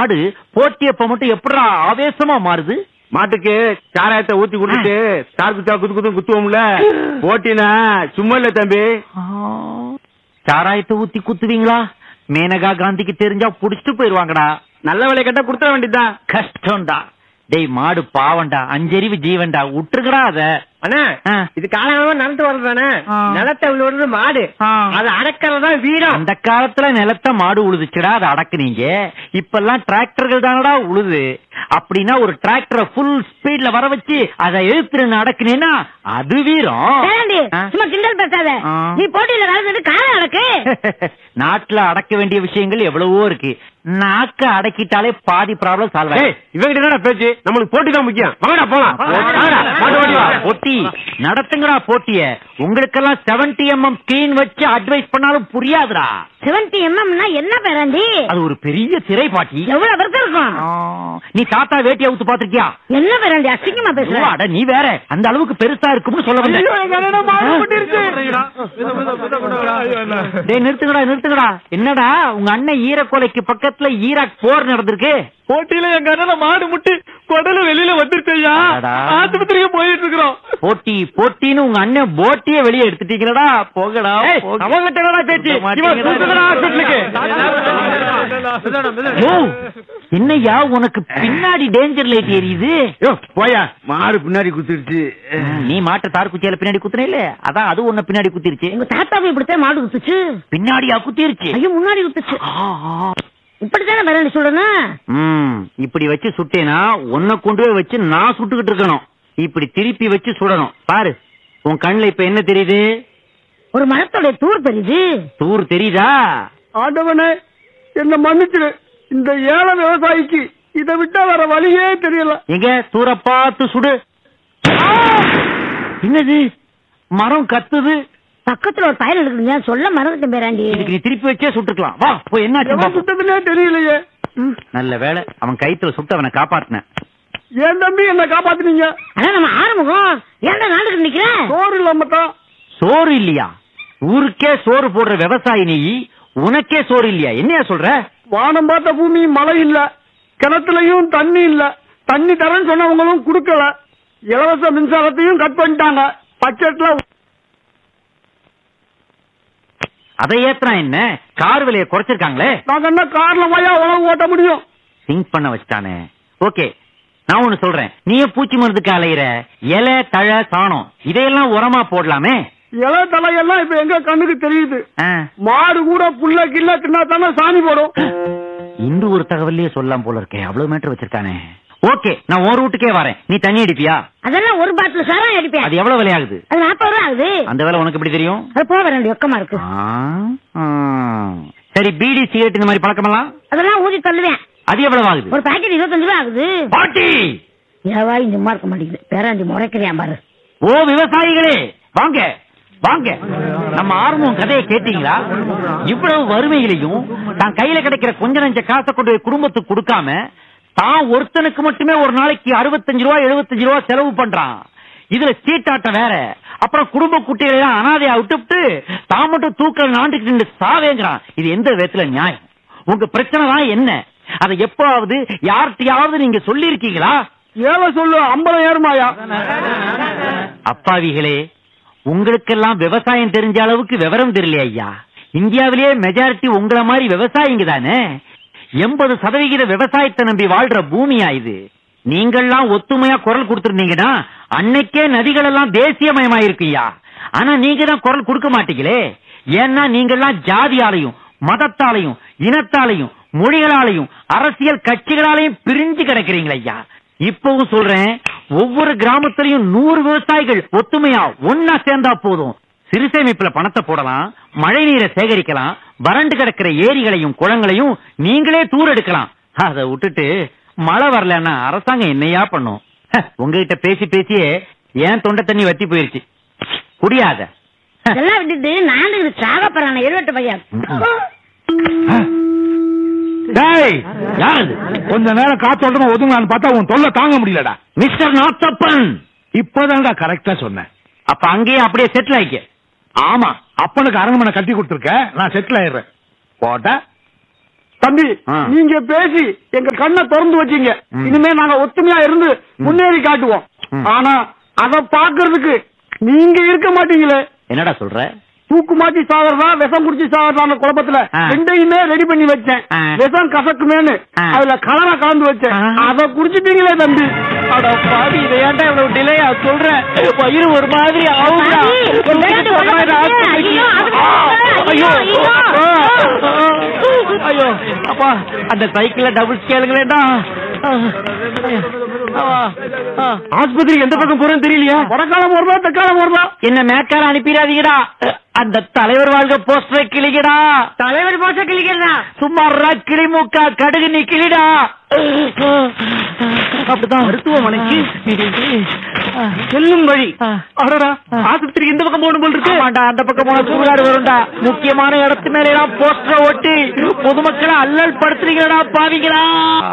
மாடு போட்டியப்ப மட்டும் எப்படிடா ஆவேசமா மாறுது மாட்டுக்கு சாராயத்தை ஊத்தி குடுத்துட்டு ஸ்டார் குத்தா குத்து குத்து குத்துவோம்ல போட்டினா சும்மா இல்ல தம்பி சாராயத்தை ஊத்தி குத்துவீங்களா மேனகா காந்திக்கு தெரிஞ்சா புடிச்சிட்டு போயிருவாங்கடா நல்ல வேலை கேட்டா குடுத்த வேண்டியதுதான் கஷ்டம்டா டேய் மாடு பாவம்டா அஞ்சறிவு ஜீவன்டா விட்டுருக்கடா அத அண்ணா ஆ. இது காலகாலமா நடந்து வர்றதானே ஆ. நிலத்தை விழுறது மாடு ஆ. அது அடக்கிறதான் வீரம் அந்த காலத்துல நிலத்த மாடு உழுதுச்சுடா அதை அடக்குனீங்க இப்பெல்லாம் டிராக்டர்கள் தானடா உழுது அப்படின்னா ஒரு டிராக்டரை ஃபுல் ஸ்பீட்ல வர வச்சு அதை எழுத்துன்னு அடக்குனீன்னா அது வீரம் வேண்டாண்டி ஆ? சும்மா கிண்டல் பேசாத ஆ. நீ போட்டியில கலந்துட்டு காலம் நடக்கு நாட்டுல அடக்க வேண்டிய விஷயங்கள் எவ்வளவோ இருக்கு நாக்க அடக்கிட்டாலே பாதி ப்ராப்ளம் சால்வ் ஏய், இவங்கிட்ட என்னடா பேச்சு நம்மளுக்கு போட்டி தான் முக்கியம் வாங்கடா போலாம் வாங்கடா, மாட்டு ஓட்டி வா. போட்டி நடத்துங்கடா போட்டிய உங்களுக்கெல்லாம் 70 எம்எம் ஸ்கிரீன் வச்சு அட்வைஸ் பண்ணாலும் புரியாதுடா செவன்டி எம்எம்னா என்ன பேராண்டி அது ஒரு பெரிய திரை பாட்டி எவ்வளவு பெருசா இருக்கும் ஆ, நீ தாத்தா வேட்டி அவுத்து பாத்திருக்கியா என்ன பேராண்டி அசிங்கமா பேசுற அட நீ வேற அந்த அளவுக்கு பெருசா இருக்கும்னு சொல்ல வந்தேன் ஐயோ, எங்க அண்ணனை மாடு கொட்டிருச்சு. டேய் நிறுத்துங்கடா நிறுத்துங்கடா என்னடா உங்க அண்ணன் ஈரக்கோலைக்கு பக்கத்துல ஈராக் போர் நடந்திருக்கு போட்டியில எங்க அண்ணனை மாடு முட்டி குடல வெளியில வந்துருச்சு ஐயா அடடா. ஆஸ்பத்திரிக்கு போயிட்டு இருக்கிறோம் போட்டி போட்டின்னு உங்க அண்ணன் போட்டியே வெளியே எடுத்துட்டீங்களடா போகடா ஏய், போக. அவன்கிட்ட என்னடா பேச்சு விட இவன் மாட்டீங்கடா. கூப்பிட்டுக்கடா ஹாஸ்பிட்டலுக்கு யோ, என்னய்யா உனக்கு பின்னாடி டேஞ்சர் லைட் எரியுது யோ, போயா மாடு பின்னாடி குத்திருச்சு நீ மாட்ட தார் குச்சியால பின்னாடி குத்துன இல்ல அதான் அது உன்ன பின்னாடி குத்திருச்சு உங்க தாத்தாவை இப்படித்தான் மாடு குத்துச்சு பின்னாடியா குத்திருச்சு ஐயோ முன்னாடி குத்துச்சு இப்படித்தானே பேராண்டி சொல்லணும் ம் இப்படி வச்சு சுட்டேனா உன்னை கொண்டு போய் வச்சு நான் சுட்டுக்கிட்டு இருக்கணும் இப்படி திருப்பி வச்சு சுடணும் பாரு உன் கண்ணுல இப்ப என்ன தெரியுது ஒரு மரத்தோட தூர் தெரியுது தூர் தெரியுதா ஆண்டவனே என்ன மன்னிச்சிடு இந்த ஏழை விவசாயிக்கு இதை விட்டா வேற வழியே தெரியல எங்க தூர பார்த்து சுடு ஆ! என்னது மரம் கத்துது பக்கத்துல ஒரு பயல் இருக்குங்க சொல்ல மறந்துட்டேன் பேராண்டி இதுக்கு நீ திருப்பி வச்சே சுட்டுக்கலாம் வா போய் என்னாச்சு எவன் பாப்போம். சுத்தத்திலே தெரியலையே ம். நல்ல வேலை அவன் கைத்துல சுட்டு அவனை காப்பாத்தினேன் என் தம்பி என்ன காப்பாத்துனீங்க ஆனா நம்ம ஆறுமுகம் ஏன்டா நாட்டுக்கு நிக்கிற சோறு இல்லாம தான் சோறு இல்லையா ஊருக்கே சோறு போடுற விவசாயி நீ உனக்கே சோறு இல்லையா என்னையா சொல்ற வானம் பார்த்த பூமி மழை இல்ல கிணத்துலயும் தண்ணி இல்ல தண்ணி தரேன்னு சொன்னவங்களும் கொடுக்கல இலவச மின்சாரத்தையும் கட் பண்ணிட்டாங்க பட்ஜெட்ல அதை ஏத்துறான் என்ன கார் விலையை குறைச்சிருக்காங்களே நாங்க என்ன கார்ல போயா உணவு ஓட்ட முடியும் திங்க் பண்ண வச்சுட்டானே ஓகே நான் ஒண்ணு சொல்றேன் நீயே பூச்சி மருந்துக்கு அலையிற இலை தழை சாணம் இதையெல்லாம் உரமா போடலாமே இலை தலையெல்லாம் இப்ப எங்க கண்ணுக்கு தெரியுது ஆ. மாடு கூட புல்ல கில்ல தின்னா தானே சாணி போடும் இந்த ஒரு தகவலையே சொல்லலாம் போல இருக்கே அவ்வளவு மீட்டர் வச்சிருக்கானே ஓகே நான் ஒரு ரூட்டுக்கே வரேன் நீ தண்ணி அடிப்பியா அதெல்லாம் ஒரு பாட்டில் சாரம் அடிப்பேன் அது எவ்வளவு விலையாகுது அது நாற்பது ரூபா ஆகுது அந்த வேலை உனக்கு எப்படி தெரியும் அது போக வேண்டிய வெக்கமா இருக்கு ஆ, ஆ. சரி பீடி சிகரெட் இந்த மாதிரி பழக்கமெல்லாம் அதெல்லாம் ஊதி தள்ளுவேன் அது எவ்வளவு ஆகுது ஒரு பாக்கெட் இருபத்தஞ்சு ரூபா ஆகுது பாட்டி ஏவாய் சும்மா இருக்க மாட்டேங்குது பேராண்டி முறைக்கிறியான் பாரு ஓ விவசாயிகளே வாங்க வாங்க நம்ம ஆர்வம் கதையை கேட்டீங்களா இவ்வளவு வறுமையிலையும் தான் கையில கிடைக்கிற கொஞ்ச நஞ்ச காசை கொண்டு போய் குடும்பத்துக்கு கொடுக்காம தான் ஒருத்தனுக்கு மட்டுமே ஒரு நாளைக்கு அறுபத்தஞ்சு ரூபா எழுபத்தஞ்சு ரூபா செலவு பண்றான் இதுல சீட்டாட்டம் வேற அப்புறம் குடும்ப குட்டிகளை எல்லாம் அனாதையா விட்டுவிட்டு தான் மட்டும் தூக்கல் நாண்டுக்கு நின்று சாவேங்கிறான் இது எந்த விதத்துல நியாயம் உங்க பிரச்சனை தான் என்ன அதை எப்பவாவது யார்கிட்டயாவது நீங்க சொல்லி இருக்கீங்களா ஏழை சொல்லு ஐம்பது ஏறுமாயா அப்பாவிகளே உங்களுக்கெல்லாம் விவசாயம் தெரிஞ்ச அளவுக்கு விவரம் தெரியல ஐயா இந்தியாவிலேயே மெஜாரிட்டி உங்கள மாதிரி விவசாயிங்க தானே எண்பது சதவிகித விவசாயத்தை நம்பி வாழ்ற பூமியா இது நீங்கள்லாம் ஒத்துமையா குரல் கொடுத்திருந்தீங்கன்னா அன்னைக்கே நதிகள் எல்லாம் தேசியமயமாயிருக்குய்யா ஆனா நீங்க தான் குரல் கொடுக்க மாட்டீங்களே ஏன்னா நீங்கள்லாம் ஜாதியாலையும் மதத்தாலையும் இனத்தாலையும் மொழிகளாலையும் அரசியல் கட்சிகளாலையும் பிரிஞ்சு கிடக்கிறீங்களே ஐயா இப்பவும் சொல்றேன் ஒவ்வொரு கிராமத்திலையும் நூறு விவசாயிகள் ஒத்துமையா ஒன்னா சேர்ந்தா போதும் சிறுசேமிப்புல பணத்தை போடலாம் மழை நீரை சேகரிக்கலாம் வறண்டு கிடக்கிற ஏரிகளையும் குளங்களையும் நீங்களே தூர் எடுக்கலாம் அதை விட்டுட்டு மழை வரலன்னா அரசாங்கம் என்னையா பண்ணும் ஹ, உங்ககிட்ட பேசி பேசியே ஏன் தொண்டை தண்ணி வத்தி போயிருச்சு குடியாத ஹ. இதெல்லாம் விட்டுட்டு நாண்டுக்கு சாக போறான எழுவட்டு பையன் டேய் யாரது கொஞ்ச நேரம் காத்தோட்டமா ஒதுங்கலான்னு பார்த்தா உன் தொல்லை தாங்க முடியலடா மிஸ்டர் நாத்தப்பன் இப்பதான்டா கரெக்டா சொன்னேன் அப்ப அங்கேயே அப்படியே செட்டில் ஆயிக்க ஆமா அப்பனுக்கு அரண்மனை கட்டி கொடுத்துருக்க நான் செட்டில் ஆயிடுறேன் போட்டா தம்பி ஆ. நீங்க பேசி எங்க கண்ணை திறந்து வச்சீங்க ம். இனிமே நாங்க ஒத்துமையா இருந்து முன்னேறி காட்டுவோம் ம். ஆனா அத பாக்குறதுக்கு நீங்க இருக்க மாட்டீங்களே என்னடா சொல்ற தூக்கு மாட்டி சாகிறதா விஷம் குடிச்சு சாகிறதா குழப்பத்துல ஆ. ரெண்டையுமே ரெடி பண்ணி வச்சேன் ஆ. விஷம் கசக்குமேனு ஆ. அதுல கலரை கலந்து வச்சேன் ஆ. அத குடிச்சிட்டீங்களே தம்பி அட பாவி இதை ஏன்டா இவ்வளவு டிலேயா சொல்ற வயிறு ஒரு மாதிரி ஆகுதா பாவி, இந்த விளையாட்டு உலகத்துக்கு ஐயோ, அது ஐயோ ஐயோ, ஐயோ அப்பா அந்த சைக்கிள்ல டபுள் ஸ்கேலுங்களேடா ஆஸ்பத்திரி எந்த பக்கம் போறேன்னு தெரியலையா வடக்காலம் வருதா தெக்காலம் வருதா என்ன மேக்கால அனுப்பிடாதீங்கடா அந்த தலைவர் வாழ்க போஸ்டரை கிளிக்கடா தலைவர் போச கிளிக்கிறதா சும்மாறா கிளி மூக்கா கடுகு நீ கிளிடா அப்படிதான் மருத்துவமனைக்கு செல்லும் வழி அடடா ஆஸ்பத்திரி இந்த பக்கம் போகணும் போல் இருக்கு ஆமாண்டா அந்த பக்கம் போன சுடுகாடு வரும்டா முக்கியமான இடத்து மேல எல்லாம் போஸ்டரை ஒட்டி பொதுமக்களை அல்லல் படுத்துறீங்களா பாவிங்களா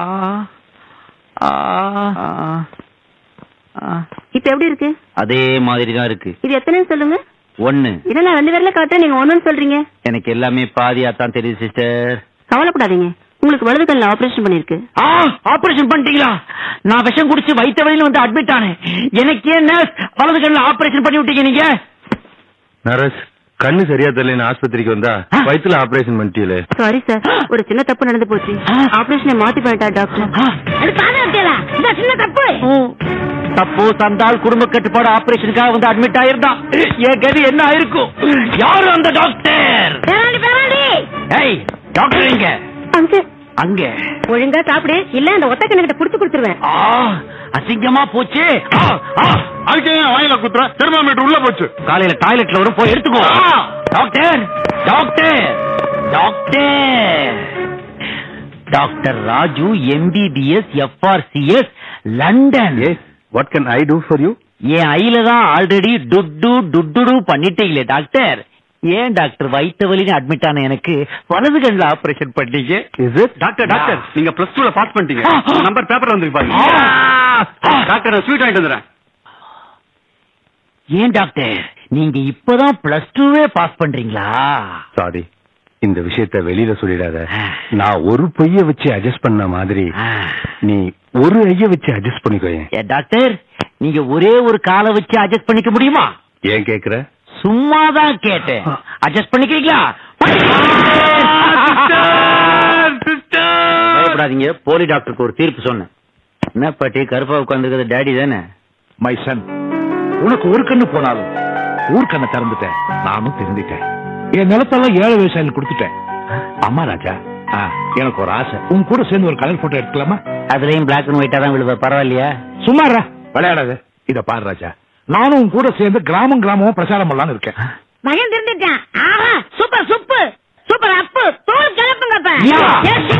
இப்ப எப்படி இருக்கு அதே மாதிரி தான் இருக்கு இது எத்தனை சொல்லுங்க ஒண்ணு இதெல்லாம் ரெண்டு பேர்ல காட்ட நீங்க ஒண்ணுன்னு சொல்றீங்க எனக்கு எல்லாமே பாதியா தான் தெரியுது சிஸ்டர் கவலைப்படாதீங்க உங்களுக்கு வலது கல்ல ஆபரேஷன் பண்ணிருக்கு ஆபரேஷன் பண்ணிட்டீங்களா நான் விஷம் குடிச்சு வைத்த வழியில வந்து அட்மிட் ஆனேன் எனக்கு ஏன் nurse வலது கண்ணில் ஆபரேஷன் பண்ணி விட்டீங்க நீங்க நரஸ் கண்ணு சரியா தெரியல ஆஸ்பத்திரிக்கு வந்தா வயித்துல ஆபரேஷன் பண்ணிட்டீங்களே சாரி சார் ஒரு சின்ன தப்பு நடந்து போச்சு ஆபரேஷனை மாத்தி பண்ணிட்டா டாக்டர் அது பாதா இந்த சின்ன தப்பு சப்போஸ் அந்த ஆள் குடும்ப கட்டுப்பாடு ஆபரேஷனுக்காக வந்து அட்மிட் ஆயிருந்தா என் கதி என்ன ஆயிருக்கும் யாரு அந்த டாக்டர் பேராண்டி பேராண்டி ஏய் டாக்டர் எங்க அங்க அங்க ஒழுங்கா சாப்பிடு இல்ல அந்த ஒத்த கண்ணுகிட்ட புடிச்சு கொடுத்துருவேன் ஆ அசிங்கமா போச்சு ஆ, ஆ. அதுக்கு வாயில குத்துற தெர்மாமீட்டர் உள்ள போச்சு காலையில டாய்லெட்ல வரும் போய் எடுத்துக்கோ doctor doctor doctor doctor Raju MBBS FRCS London what can I do for you என் ஐல தான் ஆல்ரெடி டுட்டு டுட்டுடு பண்ணிட்டீங்களே டாக்டர் ஏன் டாக்டர் வயிற்று வலின்னு அட்மிட் ஆன எனக்கு வலது கண்ணில் ஆபரேஷன் பண்ணீங்க இஸ் இட் டாக்டர் டாக்டர் நீங்க பிளஸ் டூல பாஸ் பண்ணிட்டீங்க ஆ. உங்க நம்பர் பேப்பர்ல வந்து பாருங்க ஆ. டாக்டர் நான் ஸ்வீட் வாங்கிட்டு வந்துடுறேன் ஏன் டாக்டர் நீங்க இப்பதான் பிளஸ் டூவே பாஸ் பண்றீங்களா சாரி இந்த விஷயத்த வெளியில சொல்லிடாத நான் ஒரு பொய்ய வச்சு அட்ஜஸ்ட் பண்ண மாதிரி ஆ. நீ ஒரு ஐய வச்சு அட்ஜஸ்ட் பண்ணிக்கோயேன் ஏ டாக்டர் நீங்க ஒரே ஒரு காலை வச்சு அட்ஜஸ்ட் பண்ணிக்க முடியுமா ஏன் கேக்குற சும்மா தான் கேட்டேன் அட்ஜஸ்ட் பண்ணிக்கிறீங்களா பயப்படாதீங்க போலி டாக்டருக்கு ஒரு தீர்ப்பு சொன்னேன் என்ன பாட்டி கருப்பா உட்காந்துருக்கிறது டேடி தானே மை சன் உனக்கு ஒரு கண்ணு போனாலும் ஊர் கண்ணை திறந்துட்டேன் நானும் திருந்திட்டேன் என் நிலத்தெல்லாம் ஏழை விவசாயிகள் கொடுத்துட்டேன் ஆமா ராஜா ஆ, எனக்கு ஒரு ஆசை உன் கூட சேர்ந்து ஒரு கலர் போட்டோ எடுக்கலாமா அதுலயும் பிளாக் அண்ட் ஒயிட்டா தான் விழுவ பரவாயில்லையா சும்மாரா விளையாடாத இத பாரு ராஜா நானும் உன் கூட சேர்ந்து கிராமம் கிராமமும் பிரச்சாரம் பண்ணலாம்னு இருக்கேன் மகன் திருந்துட்டான் ஆஹா சூப்பர் சூப்பர் சூப்பர் அப்பு தோல் கிளப்புங்கப்ப யா.